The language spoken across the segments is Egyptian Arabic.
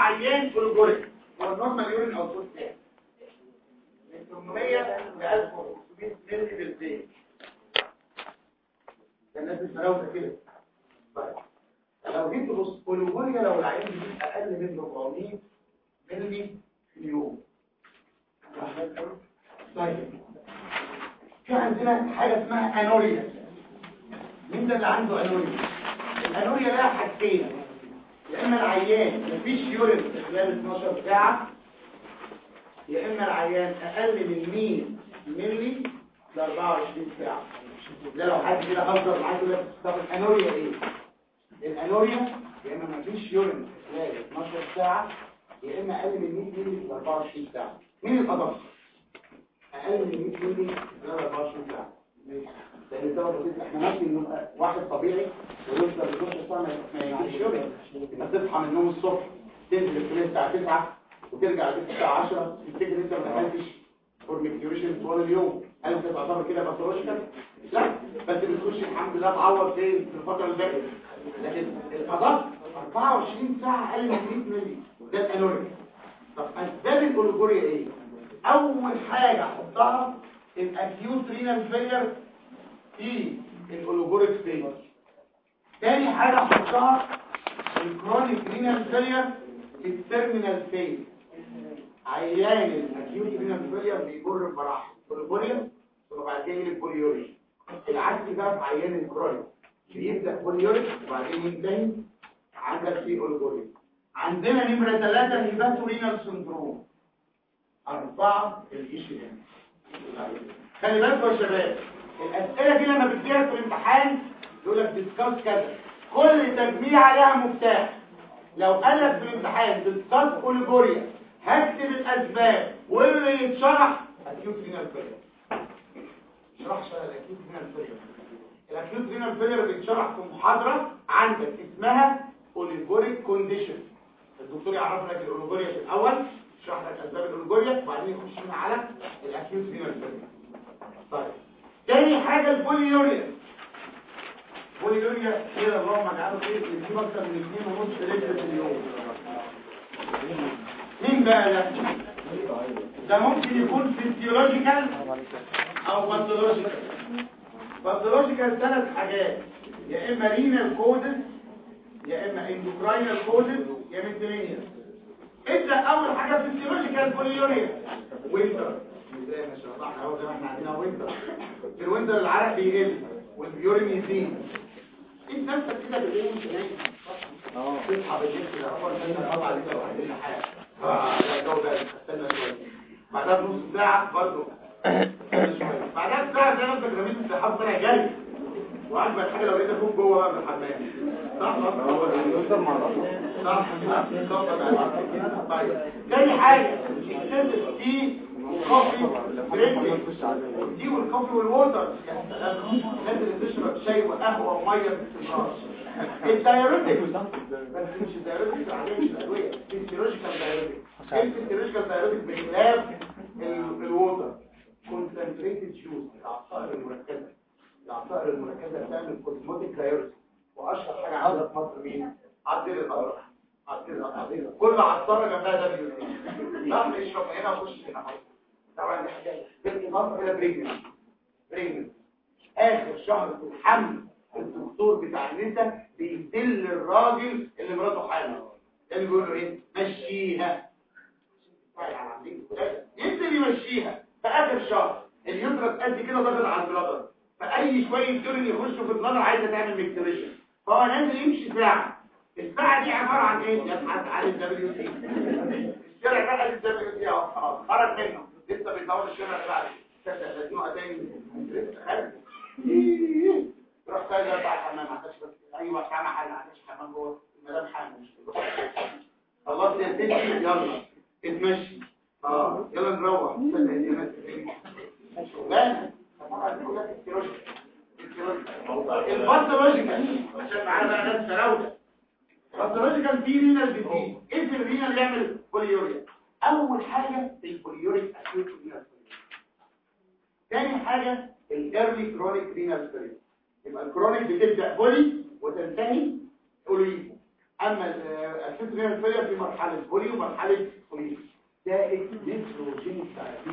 عيان اوليجوريك هو النورمال يورين اوتبوت كام من 800 ل 1500 مللي بالدقيقه ده الناس بتراوغ كده طيب لو جيت تبص اوليجوريا لو العيان دي اقل من 400 مللي في اليوم طيب في عندنا حاجه اسمها انوريا مين ده اللي عنده انوريا الانوريا لها حاجتين يا اما العيان مفيش يورين في خلال 12 ساعه يا اما العيان اقل من 100 مللي ل 24 ساعه ده لو حد كده هزر معاك يقول لك طب الانوريا ايه الانوريا يا اما مفيش يورين في خلال 12 ساعه يا اما اقل من 100 مللي ل 24 ساعه مين الادق اقل من 100 مللي في خلال 24 ساعه لان ده بسيط احنا ممكن نبقى واحد طبيعي ويوصل ل 12 ساعه ما يجيش يورين انت تصحى من النوم الصبح تنزل الكليه الساعه 9 وترجع البيت الساعه 10 تفتكر انت ما عملتش فورميكيوريشن طول اليوم هل انت تعتبر كده باثولوجيكال لا بس بتخش الحمد لله تعوض فين في الفتره اللي فاتت لكن الادق 24 ساعه اقل من 100 مللي ده الانوريا طب اسباب الاوليجوريا ايه اول حاجه احطها الاكيوت رينال فيلير في الاوليجوريك ستيج تاني حاجه احطها الكرونيك رينال فيلير في التيرمينال فيز عيان الاكيوت رينال فيلير بيجر بمراحل اوليجوريا وبعد كده يجي البوليوريا العكس بقى في عيان الكرونيك بيبدا بوليوريك وبعدين ينتهي عندك في اوليجوريا عندنا نمره ثلاثة هيباتورينال سندروم أربعة الإيشي خلي بالكم يا شباب الأسئلة دي لما بتجيلك في الامتحان يقول لك ديسكاس كذا كل تجميعة لها مفتاح لو قال لك في الامتحان ديسكاس اوليجوريا هكتب الأسباب واللي يتشرح أكيوت رينال فيلير شرحش الأكيوت رينال فيلير الأكيوت رينال فيلير بيتشرح في محاضرة عندك اسمها اوليجوريك كونديشن الدكتور يعرف لك الاوليجوريا في الاول يشرح لك اسباب الاوليجوريا وبعدين يخش هنا على الاكيوت رينال فيلير طيب تاني حاجه البوليوريا البوليوريا كده اللهم اجعله خير بيجيب اكتر من 2 ونص لتر في اليوم مين بقى ده ده ممكن يكون فيزيولوجيكال او باثولوجيكال باثولوجيكال ثلاث حاجات يا اما رينال كودز يا اما اندوكراينال كودز يا ميثيلينيا ابدا اول حاجه فيزيولوجيكال بوليوريا وينتر ازاي ما شاء الله احنا اهو زي ما احنا عندنا وينتر في الوينتر العرق بيقل والبيورين يزيد انت نفسك كده بالليل مش نايم تصحى بالليل كده اول ما طبعا لسه وعندنا حاجه اه لا الجو ده استنى شويه بعدها بنص ساعه برضه بعدها ساعه زي ما انت رميت السحاب طلع جري واجمل حاجه لو لقيت اخوك جوه بقى في الحمام صح صح صح طيب تاني حاجه اكتسب في كوفي بريك دي والكوفي والووتر الناس اللي بتشرب شاي وقهوه وميه باستمرار الدايوريتك بس مش الدايوريتك العاديه مش الادويه الفيسيولوجيكال دايوريتك ايه الفيسيولوجيكال دايوريتك بخلاف الووتر كونسنتريتد جوز العصائر المركزه العصائر المركزة بتعمل كوزموتيك دايوريتك واشهر حاجة عندنا في مصر مين؟ عصير القطر عصير القطر كل عصارة جنبها دبليو سي لا اشرب هنا وخش هنا طبعا دي حاجة بالإضافة إلى بريجنس بريجنس آخر شهر في الحمل الدكتور بتاع النساء بيدل الراجل اللي مراته حامل اللي بيقول له ايه؟ مشيها ينزل يمشيها في آخر شهر اليوترس قد كده ضغط على البلادر فأي شوية يورين يخشوا في البلادر عايزة تعمل ميكتريشن فهو نازل يمشي ساعة الساعة دي عبارة عن ايه؟ يبحث عن الدبليو سي الشارع ده الدبليو سي اهو خلاص خرج منه لسه بيدور الشارع اللي بعده تصدق لازمه تاني لسه خارج روح تاني بتاع الحمام ما عندكش بس ايوه كام حاجه ما عندكش حمام جوه المدام حامل خلاص يا ستي يلا اتمشي اه يلا نروح تصدق يا ناس شغلانه الباثولوجيكال عشان معانا بقى ناس فراوده الباثولوجيكال في رينال ديزيز ايه في الرينال يعمل بوليوريا اول حاجه البوليوريك اكيوت رينال ثاني حاجه الايرلي كرونيك رينال فيلير يبقى الكرونيك بتبدا بولي وتنتهي اوليفو اما الاسيد رينال فيلير في مرحله بولي ومرحله خليج زائد نيتروجين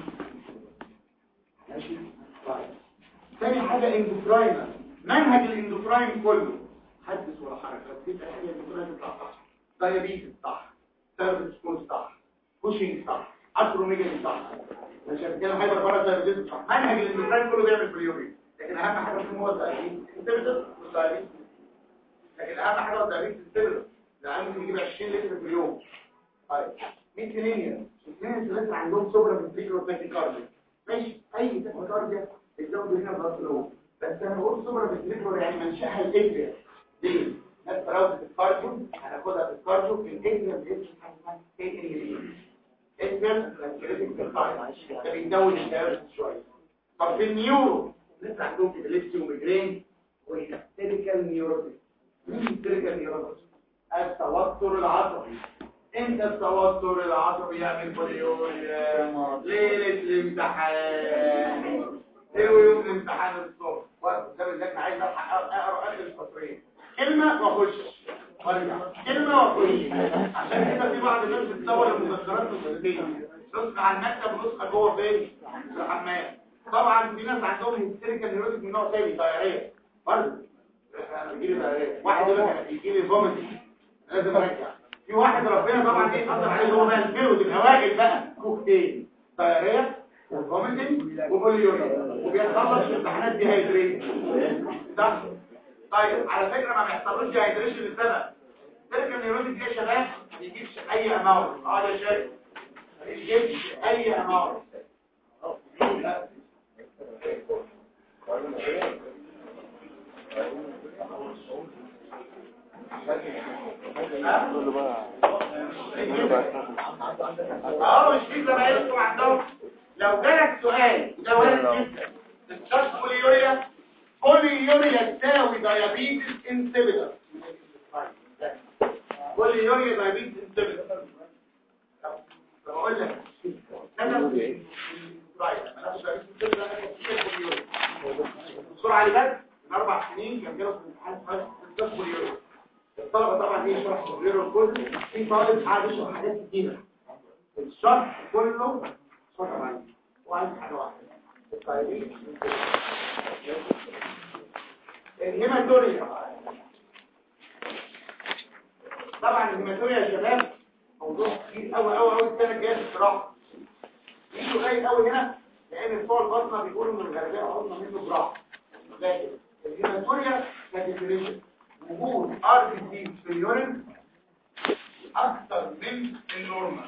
ماشي طيب ثاني حاجه اندوكراين منهج الاندوكراين كله حدث ولا حرج ركزت حاجه الاندوكراين تطلع صح دايابيتس صح سيرفيس كول صح كوشنج صح اتروميجالي صح ماشي كده هايبر بارازايتس صح منهج الاندوكراين كله بيعمل بريوري لكن اهم حاجه فيهم هو الدايابيتس والدايابيتس لكن اهم حاجه هو الدايابيتس السيلولر ده ممكن يجيب 20 لتر في اليوم طيب مين كلينيا الاثنين الثلاثه عندهم سوبرا بالفيكر والتاكيكارديا ماشي اي تاكيكارديا بتزود هنا ضغط القلب بس انا بقول سوبرا بالفيكر يعني منشأها الاجريا ليه؟ ناس براوزة الكارديو هناخدها في الكارديو في الاجريا بيمشي حاجه اسمها اي ان دي اجريا كريتيك الكارديو ده بيزود الدايرس شويه طب في النيورو لسه عندهم ابيليبسي وميجرين وهيستيريكال نيوروتيك مين هيستيريكال نيوروتيك التوتر العصبي انت التوتر العصبي يعمل بوليوريا ليلة الامتحان ايه يوم الامتحان الصبح وقت ده بالذات عايز اقرا اخر السطرين كلمة واخش وارجع كلمة واخش عشان كده في بعض الناس بتصور المذكرات في السطرين نسخة على المكتب ونسخة جوه فين في الحمام طبعا في ناس عندهم هيستيريكال نيوروتيك من نوع تاني طيارية برضه واحد يقول لك يجي لي فوميتنج لازم ارجع في واحد ربنا طبعا ايه قدر عليه هو بقى الفيرود الهواجل بقى كوكتيل طياريه وفوميتنج وبوليوريا وبيتخلص في امتحانات دي هيدريشن صح طيب على فكره ما بيحصلوش دي هيدريشن لسبب تلك النيورونيك دي يا شباب ما بيجيبش اي اماونت اه ده شايف ما بيجيبش اي اماونت اه مش في زمايلكم عندهم لو جالك سؤال ده وارد جدا تشخص بوليوريا بوليوريا تساوي دايابيتس انسيبيتر بوليوريا دايابيتس انسيبيتر بقول لك انا بسرعه اللي بس من اربع سنين كان جاله في الامتحان تشخص بوليوريا الطلبة طبعا ايه شرح غير الكل في طالب قاعد يشرح حاجات كتيرة الشرح كله شرح معين وعايز حاجة واحدة الطيبين الهيماتوريا طبعا الهيماتوريا يا شباب موضوع كتير قوي قوي قوي السنة الجاية في الصراحة يجوا قليل قوي هنا لان بتوع البطنة بيقولوا ان الغربية عرضنا منه براحة لكن الهيماتوريا كديفينيشن وجود ار بي سي في اليورين اكثر من النورمال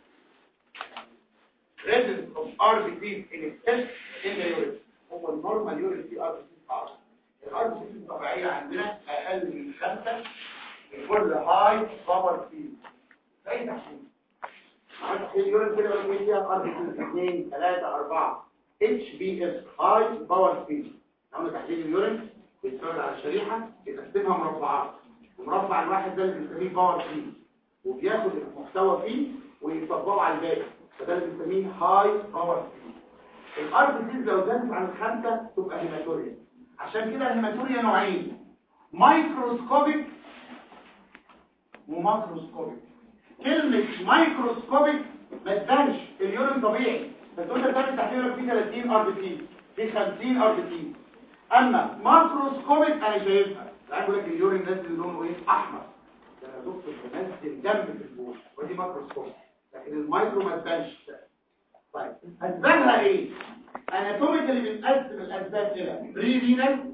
presence of RBCs in excess in the urine هو النورمال يورين فيه RBCs اعلى الار بي سي الطبيعيه عندنا اقل من 5 لكل هاي باور سي اي تحسين عندك اليورين كده ولا فيها ار بي سي 2 3 4 اتش بي اس هاي باور سي عملنا تحليل اليورين بيتفرج على الشريحة بيقسمها مربعات المربع الواحد ده اللي بنسميه باور فيه وبياخد المحتوى فيه ويطبقه على الباقي فده اللي بنسميه هاي باور فيه الار بي سيز لو زادت عن الخمسة تبقى هيماتوريا عشان كده الهيماتوريا نوعين مايكروسكوبيك وماكروسكوبيك كلمة مايكروسكوبيك ما تبانش اليورين طبيعي بس انت بتعمل تحليلك فيه 30 ار بي سي في 50 ار بي سي اما ماكروسكوبيك انا شايفها يعني بقول لك اليورين نازل لونه ايه احمر ده انا دكتور بنزل دم في البول ودي ماكروسكوبيك لكن المايكرو ما تبانش طيب اسبابها ايه اناتوميك اللي بنقسم الاسباب الى بري رينال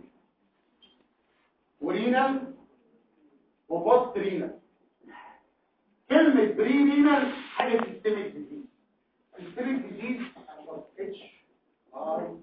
ورينال وبوست رينال كلمة بري رينال حاجة سيستميك ديزيز سيستميك ديزيز اتش ار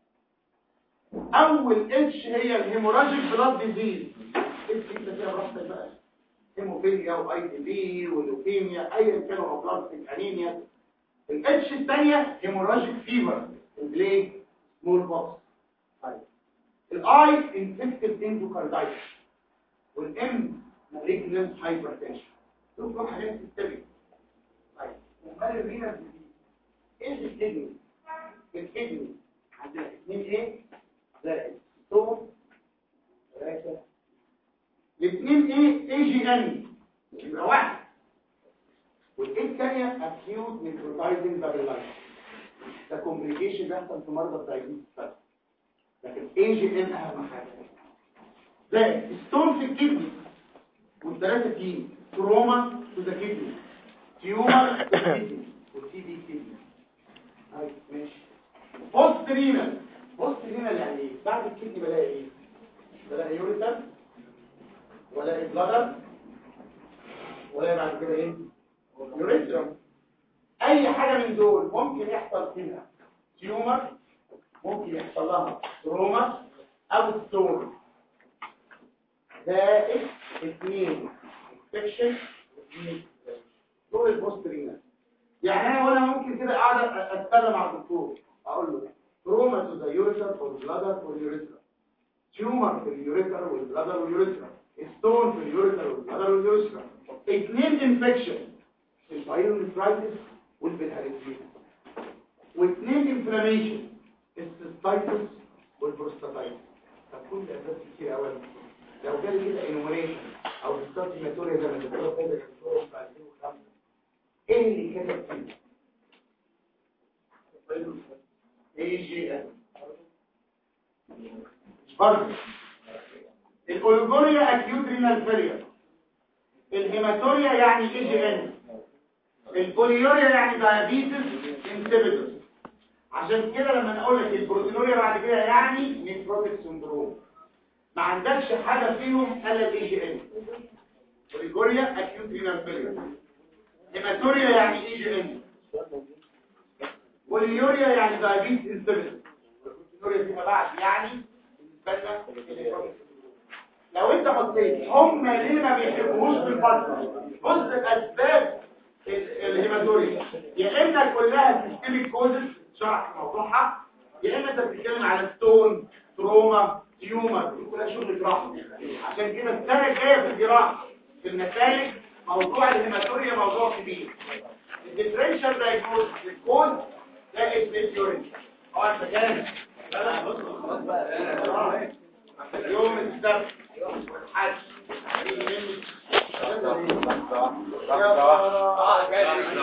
اول اتش هي الهيموراجيك بلاد ديزيز اتش انت فيها براحتك بقى هيموفيليا واي دي بي ولوكيميا ايا كانوا او بلاستيك انيميا الاتش الثانيه هيموراجيك فيفر البليك سمول بوكس طيب الاي انفكتد اندوكاردايتس والام مالجنس هايبرتنشن دول كلهم حاجات سيستميك طيب امال الرينال ديزيز ايه الكدني الكدني عندنا اثنين ايه زائد ستون ثلاثة الاثنين ايه اي جي ان يبقى واحد والايه الثانيه اكيوت نيكروتايزنج بابيلايتس ده كومبليكيشن بيحصل في مرضى الدايبيتس بس لكن اي جي ان اهم حاجه ده ستون في الكدني والثلاثه تي تروما تو ذا كدني تيومر تو ذا كدني والتي دي كدني طيب ماشي بوست رينال بوست رينال يعني ايه بعد الكدني بلاقي ايه بلاقي يوريتر ولا بلادر ولا بعد كده ايه يوريثرا اي حاجه من دول ممكن يحصل فيها تيومر ممكن يحصل لها تروما او ستون زائد اثنين انفكشن دول البوسترينا يعني انا وانا ممكن كده قاعد اتكلم مع الدكتور اقول له تروما تو ذا يوريثر فور بلادر فور يوريثرا تيومر في اليوريثر والبلادر واليوريثرا ستون في اليوريثر والبلادر واليوريثرا اثنين انفكشن الفايروميترايتس والبنهاريتيز واثنين انفلاميشن السيستايتس والبروستاتايتس طب كل اساس كتير قوي لو جالي كده انوميشن او ستاتيماتوريا زي ما بتقولوا كده الدكتور في 2005 ايه اللي كتب فيه؟ اي جي ان برضه الاولجوريا اكيوت رينال فيلير الهيماتوريا يعني اي جي ان البوليوريا يعني دايابيتس انسيبيتوس عشان كده لما نقول لك البروتينوريا بعد كده يعني نيفروتيك سندروم ما عندكش حاجه فيهم الا الاي جي ان اوليجوريا اكيوت رينال فيلير هيماتوريا يعني اي جي ان بوليوريا يعني دايابيتس انسيبيتوس البروتينوريا فيما بعد يعني بالنسبه لو انت بصيت هم ليه ما بيحبوش في الفتره بص الاسباب الهيماتوريا يا اما كلها سيستميك كوزز شرح موضوعها يا اما انت بتتكلم على ستون تروما تيومر دي كلها شغل جراحه عشان كده السنه الجايه في الجراحه في النتائج موضوع الهيماتوريا موضوع كبير الديفرنشال دايجنوز الكوز ده الديفيورنس هو انت جاهز لا لا بص خلاص بقى يوم السبت والحد صح صح